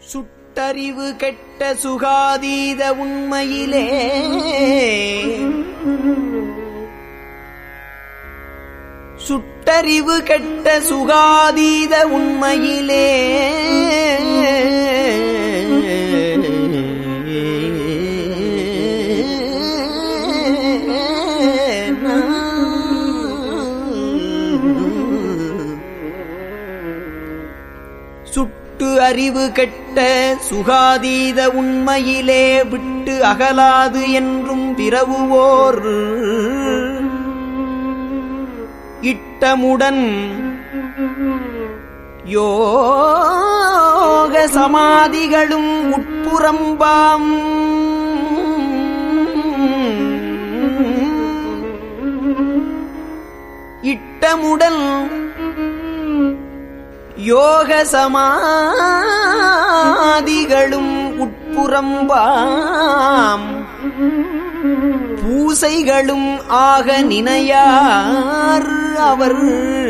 சுட்டறிவு கெட்ட சுகாதீத உண்மையிலே சுட்டறிவு கெட்ட சுகாதீத உண்மையிலே சுட்டு அறிவு கெட்ட சுகாதீத உண்மையிலே விட்டு அகலாது என்றும் பிறவுவோர் இட்டமுடன் யோக சமாதிகளும் உட்புறம்பாம் இட்டமுடன் யோக சமாதிகளும் உட்புறம்பாம் பூசைகளும் ஆக நினையார் அவர்